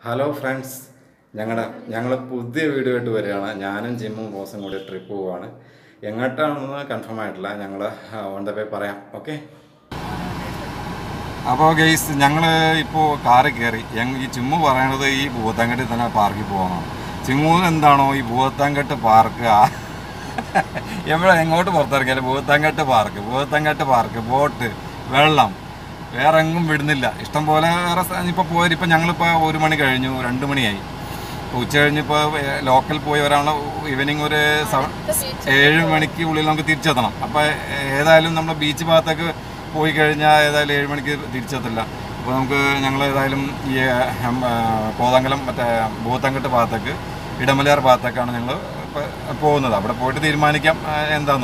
Hello friends ഞങ്ങളുടെ ഞങ്ങൾ പുതിയ വീഡിയോ ആയിട്ട് വരികയാണ് ഞാനും ജിമ്മും ബോസും കൂടി ട്രിപ്പ് പോവാണ് എങ്ങോട്ടാണെന്ന് കൺഫേം ആയിട്ടില്ല ഞങ്ങൾ ഓൺ ദ വേ പറയാം ഓക്കെ അപ്പോൾ ഗെയ്സ് ഞങ്ങൾ ഇപ്പോൾ കാറിൽ കയറി ഞങ്ങൾ ഈ ചിമ്മു പറയണത് ഈ ഭൂത്തങ്കട്ടി തന്നെ പാർക്കിൽ പോകണം ചിമ്മു എന്താണോ ഈ ഭൂത്തങ്കട്ട് പാർക്ക് എവിടെ എങ്ങോട്ട് പുറത്തിറങ്ങിയാലും Bhoothankettu park Bhoothankettu park boat വെള്ളം വേറെ എങ്ങും വിടുന്നില്ല ഇഷ്ടം പോലെ വേറെ ഇപ്പോൾ പോയി ഇപ്പം ഞങ്ങളിപ്പോൾ ഒരു മണി കഴിഞ്ഞു രണ്ട് മണിയായി ഇപ്പോൾ ഉച്ച കഴിഞ്ഞിപ്പോൾ ലോക്കൽ പോയി ഒരാളെ ഈവനിങ് ഒരു സെവൻ ഏഴ് മണിക്ക് ഉള്ളിൽ നമുക്ക് തിരിച്ചെത്തണം അപ്പോൾ ഏതായാലും നമ്മൾ ബീച്ച് ഭാഗത്തേക്ക് പോയി കഴിഞ്ഞാൽ ഏതായാലും ഏഴ് മണിക്ക് തിരിച്ചെത്തില്ല അപ്പോൾ നമുക്ക് ഞങ്ങൾ ഏതായാലും ഈ ഹെം, ആ, കോതങ്കലം മറ്റേ ഭൂത്തങ്കട്ട് ഭാഗത്തേക്ക് ഇടമലയാർ ഭാഗത്തേക്കാണ് ഞങ്ങൾ പോകുന്നത് അവിടെ പോയിട്ട് തീരുമാനിക്കാം ആ, എന്താന്ന്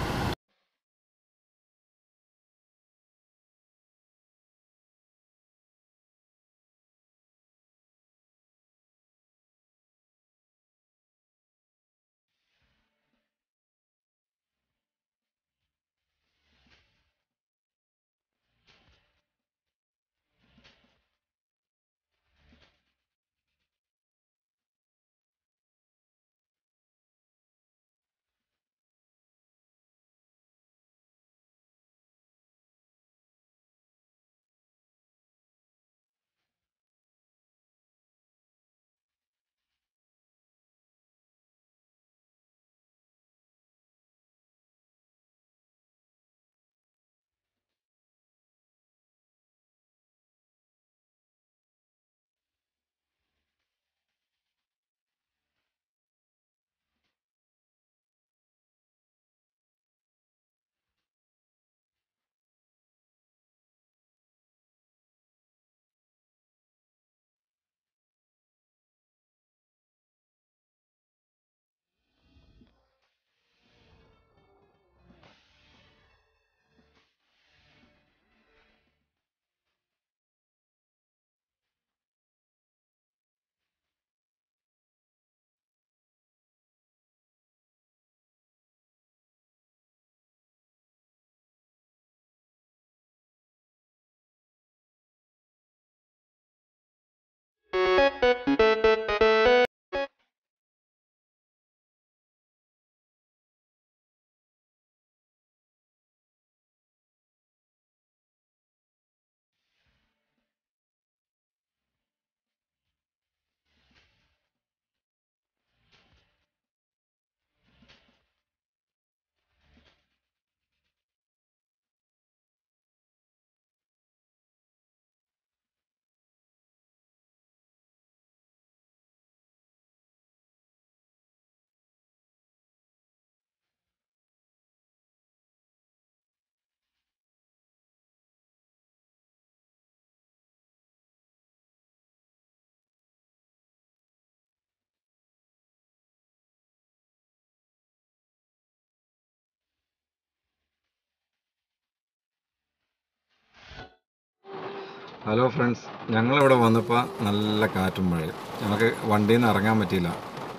ഹലോ ഫ്രണ്ട്സ് ഞങ്ങളിവിടെ വന്നപ്പോൾ നല്ല കാറ്റും മഴയും ഞങ്ങൾക്ക് വണ്ടിയിൽ നിന്ന് ഇറങ്ങാൻ പറ്റിയില്ല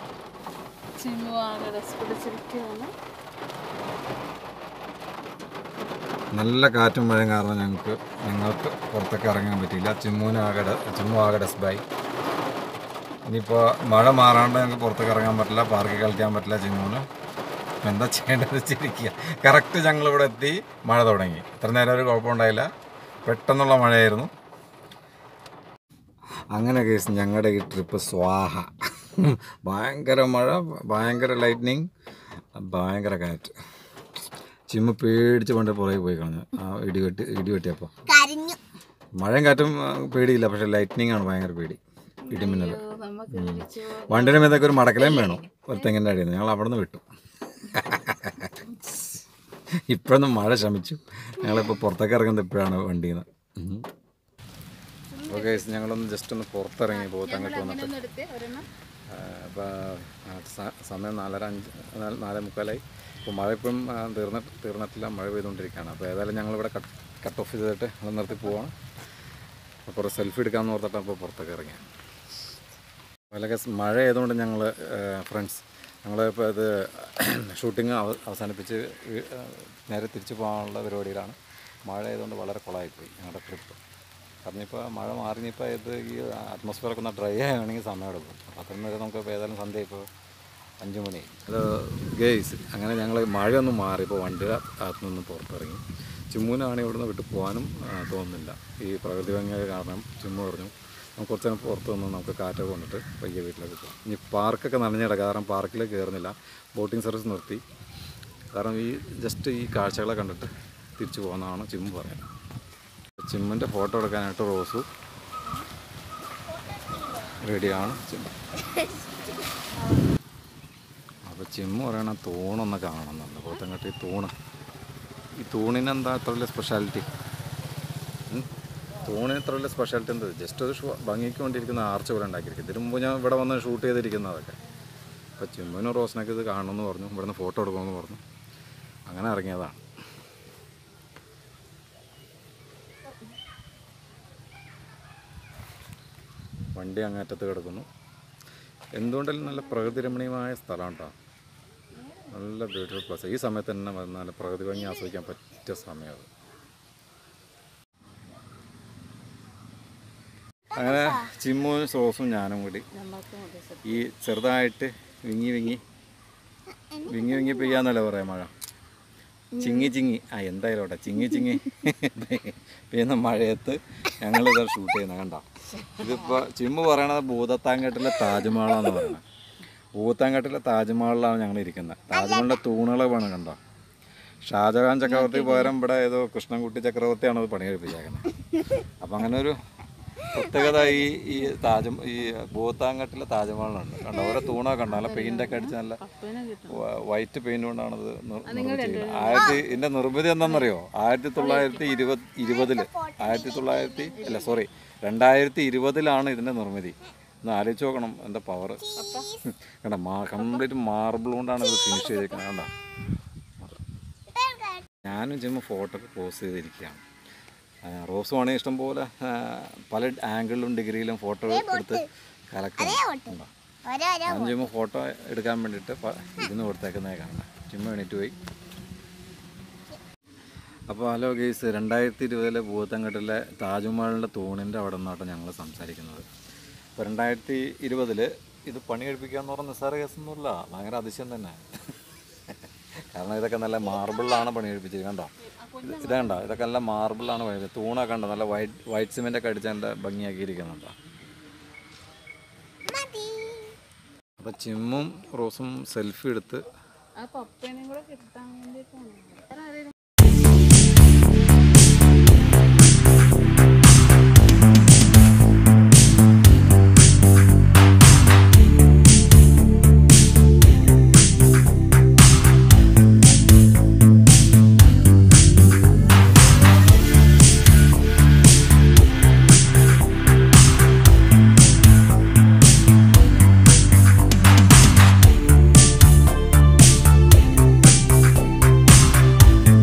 ചിമ്മുവാണ് ഡ്രസ് പിടിച്ചിരിക്കുകയാണ് നല്ല കാറ്റും മഴയും കാരണം ഞങ്ങൾക്ക് ഞങ്ങൾക്ക് പുറത്തേക്ക് ഇറങ്ങാൻ പറ്റിയില്ല ചിമ്മൂന് ആകെ ഡ- ചിമ്മു ആകെ ഡസ്ബായി ഇനിയിപ്പോൾ മഴ മാറാണ്ട് ഞങ്ങൾക്ക് പുറത്തേക്ക് ഇറങ്ങാൻ പറ്റില്ല പാർക്കിൽ കളിക്കാൻ പറ്റില്ല ചിമ്മൂന് ഇപ്പം എന്താ ചെയ്യേണ്ടത് വെച്ചിരിക്കുക കറക്റ്റ് ഞങ്ങളിവിടെ എത്തി മഴ തുടങ്ങി ഇത്ര നേരം ഒരു കുഴപ്പമുണ്ടായില്ല പെട്ടെന്നുള്ള മഴയായിരുന്നു അങ്ങനെ കേസ് ഞങ്ങളുടെ ഈ ട്രിപ്പ് സ്വാഹ ഭയങ്കര മഴ ഭയങ്കര ലൈറ്റ്നിങ് ഭയങ്കര കാറ്റ് ചിമ്മ പേടിച്ച് പണ്ട് പുറകെ പോയി കളഞ്ഞു ആ ഇടി വെട്ടി ഇടി വെട്ടിയപ്പോൾ കരിഞ്ഞു മഴയും കാറ്റും ആ, പേടിയില്ല പക്ഷെ ലൈറ്റ്നിങ് ആണ് ഭയങ്കര പേടി ഇടിമിന്നൽ നമുക്ക് തിരിച്ചു വണ്ടിയുടെ മേതൊക്കെ ഒരു മടക്കലയും വേണം ഒരു തെങ്ങിൻ്റെ അടിയിൽ നിന്ന് ഞങ്ങൾ അവിടെ നിന്ന് വിട്ടു ഇപ്പോഴൊന്നും മഴ ശമിച്ചു ഞങ്ങളിപ്പോൾ പുറത്തേക്ക് ഇറങ്ങുന്നത് ഇപ്പോഴാണ് വണ്ടിയിൽ നിന്ന് ഓക്കെ ഞങ്ങളൊന്ന് ജസ്റ്റ് ഒന്ന് പുറത്തിറങ്ങി പോകും അങ്ങോട്ട് വന്നിട്ട് എടുത്ത് ഒരെണ്ണം അപ്പോൾ സമയം നാലര അഞ്ച് നാല് നാലേ മുക്കാലായി ഇപ്പോൾ മഴ ഇപ്പം ആ, തീർന്ന തീർന്നിട്ടില്ല മഴ പെയ്തുകൊണ്ടിരിക്കുകയാണ് അപ്പോൾ ഏതായാലും ഞങ്ങളിവിടെ കട്ട് കട്ട് ഓഫ് ചെയ്തിട്ട് അത് നിർത്തി പോവാണ് അപ്പോൾ കുറേ സെൽഫി എടുക്കാമെന്ന് ഓർത്തിട്ടാണ് അപ്പോൾ പുറത്തൊക്കെ ഇറങ്ങിയത് വളരെ മഴ ആയതുകൊണ്ട് ഞങ്ങൾ ഫ്രണ്ട്സ് ഞങ്ങളിപ്പോൾ ഇത് ഷൂട്ടിങ് അവസാനിപ്പിച്ച് വീ- ആ, നേരെ തിരിച്ചു പോകാനുള്ള പരിപാടിയിലാണ് മഴ ആയതുകൊണ്ട് വളരെ കുളമായിപ്പോയി ഞങ്ങളുടെ ട്രിപ്പ് കാരണം ഇപ്പോൾ മഴ മാറിയപ്പോൾ ഇത് ഈ അറ്റ്മോസ്ഫിയർ ഒക്കെ ഒന്ന് ഡ്രൈ ആണെങ്കിൽ സമയം എടുക്കും അപ്പോൾ അത്രയും വരെ നമുക്ക് ഇപ്പോൾ ഏതായാലും സന്ധ്യ ഇപ്പോൾ അഞ്ച് മണി ഹലോ ഗേയ്സ് അങ്ങനെ ഞങ്ങൾ മഴയൊന്നും മാറി ഇപ്പോൾ വണ്ടിയുടെ അകത്തു നിന്ന് പുറത്തിറങ്ങി ചിമ്മൂനാണ് ഇവിടുന്ന് വിട്ട് പോകാനും ആ, തോന്നുന്നില്ല ഈ പ്രകൃതി ഭംഗി കാരണം ചിമ്മു പറഞ്ഞു നമുക്ക് കുറച്ച് നേരം പുറത്ത് നിന്ന് നമുക്ക് കാറ്റൊക്കെ കൊണ്ടിട്ട് പയ്യെ വീട്ടിലേക്ക് പോകാം ഇനി പാർക്കൊക്കെ നനഞ്ഞു കിടക്കുക കാരണം പാർക്കിലേക്ക് കയറുന്നില്ല ബോട്ടിംഗ് സർവീസ് നിർത്തി കാരണം ഈ ജസ്റ്റ് ഈ കാഴ്ചകളെ കണ്ടിട്ട് തിരിച്ചു പോകുന്നതാണ് ചിമ്മു പറയുന്നത് ചിമ്മിൻ്റെ ഫോട്ടോ എടുക്കാനായിട്ട് റോസു റെഡിയാണ് ചിമ്മു അപ്പോൾ ചിമ്മു പറയണ തൂണൊന്ന് കാണുന്നുണ്ട് പോത്തങ്കട്ടി തൂണ് ഈ തൂണിന് എന്താ അത്ര വലിയ സ്പെഷ്യാലിറ്റി ഉം? തൂണിന് ഇത്ര വലിയ സ്പെഷ്യാലിറ്റി എന്ത് ജസ്റ്റ് ഒരു ഷു- ഭംഗിക്ക് വേണ്ടിയിരിക്കുന്ന ആർച്ച് പോലെ ഉണ്ടാക്കിയിരിക്കും ഇതിനു മുമ്പ് ഞാൻ ഇവിടെ വന്ന് ഷൂട്ട് ചെയ്തിരിക്കുന്നതൊക്കെ അപ്പോൾ ചിമ്മുനും റോസിനൊക്കെ ഇത് കാണണമെന്ന് പറഞ്ഞു ഇവിടുന്ന് ഫോട്ടോ എടുക്കണമെന്ന് പറഞ്ഞു അങ്ങനെ ഇറങ്ങിയതാണ് വണ്ടി അങ്ങേറ്റത്ത് കിടക്കുന്നു എന്തുകൊണ്ടാലും നല്ല പ്രകൃതി രമണീയമായ സ്ഥലമാണ് കേട്ടോ നല്ല ബ്യൂട്ടിഫുൾ പ്ലേസ് ഈ സമയത്ത് തന്നെ വന്നാൽ പ്രകൃതി ഭംഗി ആസ്വദിക്കാൻ പറ്റിയ സമയം അത് അങ്ങനെ ചിമ്മും സോസും ഞാനും കൂടി നമ്മൾക്ക് മതി സത്യം. ഈ ചെറുതായിട്ട് വിങ്ങി വിങ്ങി വിങ്ങി വിങ്ങി പെയ്യാന്നല്ലേ പറയാം മഴ ചിങ്ങി ചിങ്ങി ആ എന്തായാലും അവിടെ ചിങ്ങി ചിങ്ങി പെയ്യുന്ന മഴയത്ത് ഞങ്ങൾ ഇതാ ഷൂട്ട് ചെയ്യുന്ന കണ്ട ഇതിപ്പോൾ ചിമ്മു പറയണത് ഭൂതത്താങ്കട്ടിലെ താജ്മഹലാന്ന് പറയുന്നത് ഭൂതത്താങ്കട്ടിലെ താജ്മഹലിലാണ് ഞങ്ങൾ ഇരിക്കുന്നത് താജ്മഹലിൻ്റെ തൂണുകളെ വേണം കണ്ടോ ഷാജഹാൻ ചക്രവർത്തി പകരം ഇവിടെ ഏതോ കൃഷ്ണൻകുട്ടി ചക്രവർത്തിയാണ് അത് പണി കഴിപ്പിച്ചേക്കുന്നത് അപ്പം അങ്ങനെ ഒരു പ്രത്യേകത ഈ ഈ താജ് ഈ ഭൂത്താങ്കട്ടിലെ താജ്മഹലുണ്ട് കണ്ടോ ഓരോ തൂണൊക്കെ ഉണ്ടോ നല്ല പെയിൻ്റൊക്കെ അടിച്ച് നല്ല പപ്പനെ കിട്ടും വ- വൈറ്റ് പെയിന്റ് കൊണ്ടാണ് ഇത് നിർ- നിർമ്മിച്ചിരിക്കുന്നത് ആയിരത്തി ഇതിന്റെ നിർമ്മിതി എന്താണെന്നറിയോ ആയിരത്തി തൊള്ളായിരത്തി ഇരുപത് ഇരുപതില് ആയിരത്തി തൊള്ളായിരത്തി അല്ല സോറി രണ്ടായിരത്തി ഇരുപതിലാണ് ഇതിന്റെ നിർമ്മിതി ഒന്ന് ആലോചിച്ച് നോക്കണം എൻ്റെ പവർ കണ്ട മാ കംപ്ലീറ്റ് മാർബിൾ കൊണ്ടാണ് ഇത് ഫിനിഷ് ചെയ്തേക്കുന്നത് കണ്ട ഞാനും ചുമ്മാ ഫോട്ടോ ഒക്കെ പോസ്റ്റ് ചെയ്തിരിക്കുകയാണ് ആ, റോസും ആണെങ്കിൽ ഇഷ്ടംപോലെ ആ, പല ആംഗിളിലും ഡിഗ്രിയിലും ഫോട്ടോ എടുത്ത് കലക്കണം ഉണ്ടോ ഞാൻ ചുമ്മാ ഫോട്ടോ എടുക്കാൻ വേണ്ടിയിട്ട് പ- ഇരുന്ന് കൊടുത്തേക്കുന്നേ കാണാം ചുമ്മാ എണീറ്റ് പോയി അപ്പോൾ ഹലോ ഗെയ്സ് രണ്ടായിരത്തി ഇരുപതിലെ ഭൂതങ്കട്ടിലെ താജ്മഹലിൻ്റെ തൂണിൻ്റെ അവിടെ നിന്നാട്ടോ ഞങ്ങൾ സംസാരിക്കുന്നത് അപ്പോൾ രണ്ടായിരത്തി ഇരുപതിൽ ഇത് പണി കഴിപ്പിക്കുക എന്ന് പറഞ്ഞ നിസ്സാര കേസൊന്നുമില്ല ഭയങ്കര അതിശയം തന്നെ കാരണം ഇതൊക്കെ നല്ല മാർബിളിലാണ് പണി കഴിപ്പിച്ചത് കണ്ടോ ഇത് ഇത് കണ്ടോ ഇതൊക്കെ നല്ല മാർബിളാണ് പണി കഴിപ്പിച്ചത്. തൂണൊക്കെ കണ്ടോ നല്ല വൈറ്റ് വൈറ്റ് സിമെൻ്റ് ഒക്കെ അടിച്ച് നല്ല ഭംഗിയാക്കിയിരിക്കുന്നുണ്ടോ അപ്പോൾ ചിമ്മും റോസും സെൽഫി എടുത്ത് ആ പപ്പേനെയും കൂടെ കിട്ടാൻ വേണ്ടിയിട്ടാണ് വേറെ ആരെയും ആ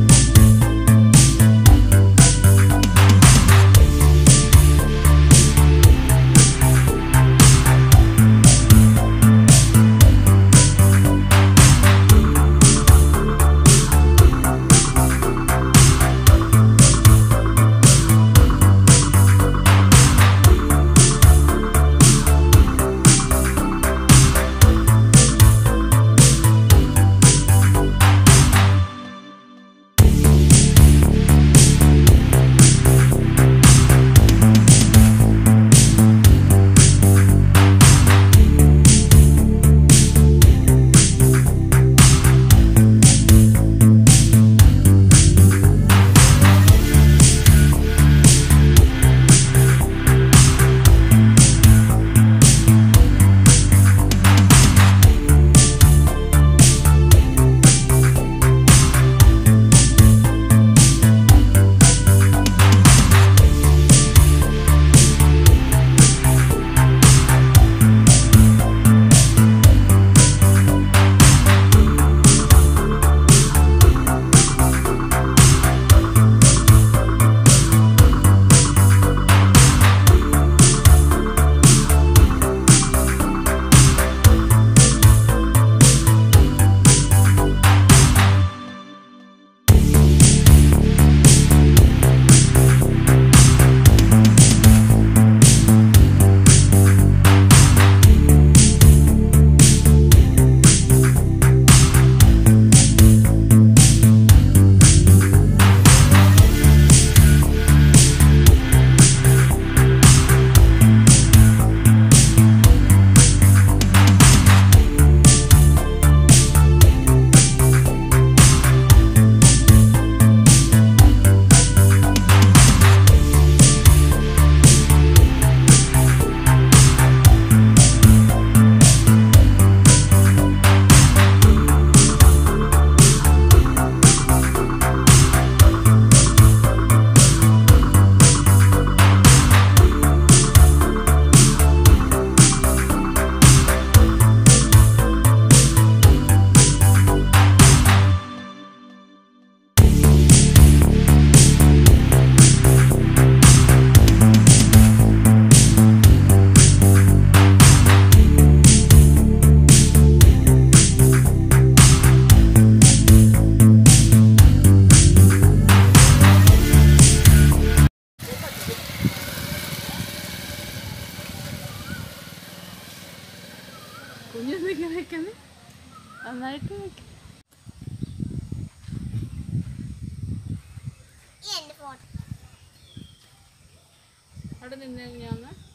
ഇങ്ങനെ വെക്കുന്നു നന്നായിട്ട് വെക്ക്. ഈ എൻ്റെ ഫോട്ടോ അവിടെ നിന്ന് കഴിഞ്ഞാൽ